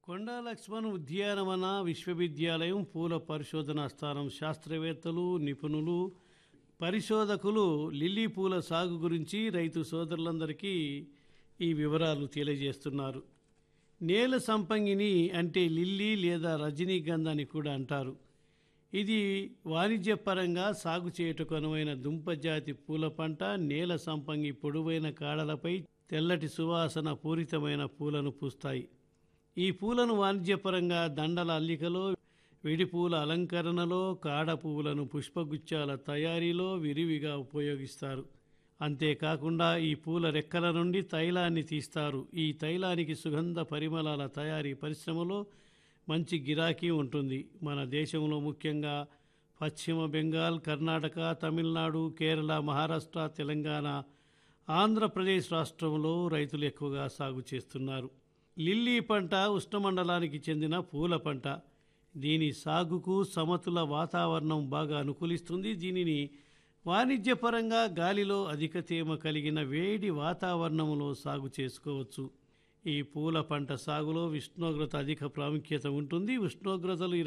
కొండా లక్ష్మణ్ ఉద్యానవన విశ్వవిద్యాలయం పూల పరిశోధనా స్థానం శాస్త్రవేత్తలు నిపుణులు పరిశోధకులు లిల్లీ పూల సాగు గురించి రైతు సోదరులందరికీ ఈ వివరాలు తెలియజేస్తున్నారు నేల సంపంగిని అంటే లిల్లీ లేదా రజనీగంధ అని కూడా అంటారు ఇది వాణిజ్యపరంగా సాగు చేయుటకు అనువైన దుంపజాతి పూల పంట నేల సంపంగి పొడవైన కాడలపై తెల్లటి సువాసన పూరితమైన పూలను పూస్తాయి ఈ పూలను వాణిజ్యపరంగా దండల అల్లికలో విడిపూల అలంకరణలో కాడ పువ్వులను పుష్పగుచ్చాల తయారీలో విరివిగా ఉపయోగిస్తారు అంతేకాకుండా ఈ పూల రెక్కల నుండి తైలాన్ని తీస్తారు ఈ తైలానికి సుగంధ పరిమళాల తయారీ పరిశ్రమలో మంచి గిరాకీ ఉంటుంది మన దేశంలో ముఖ్యంగా పశ్చిమ బెంగాల్ కర్ణాటక తమిళనాడు కేరళ మహారాష్ట్ర తెలంగాణ ఆంధ్రప్రదేశ్ రాష్ట్రంలో రైతులు ఎక్కువగా సాగు చేస్తున్నారు లిల్లీ పంట ఉష్ణమండలానికి చెందిన పూల పంట దీని సాగుకు సమతుల వాతావరణం బాగా అనుకూలిస్తుంది దీనిని వాణిజ్యపరంగా గాలిలో అధిక తేమ కలిగిన వేడి వాతావరణంలో సాగు చేసుకోవచ్చు ఈ పూల పంట సాగులో ఉష్ణోగ్రత అధిక ప్రాముఖ్యత ఉంటుంది ఉష్ణోగ్రతలు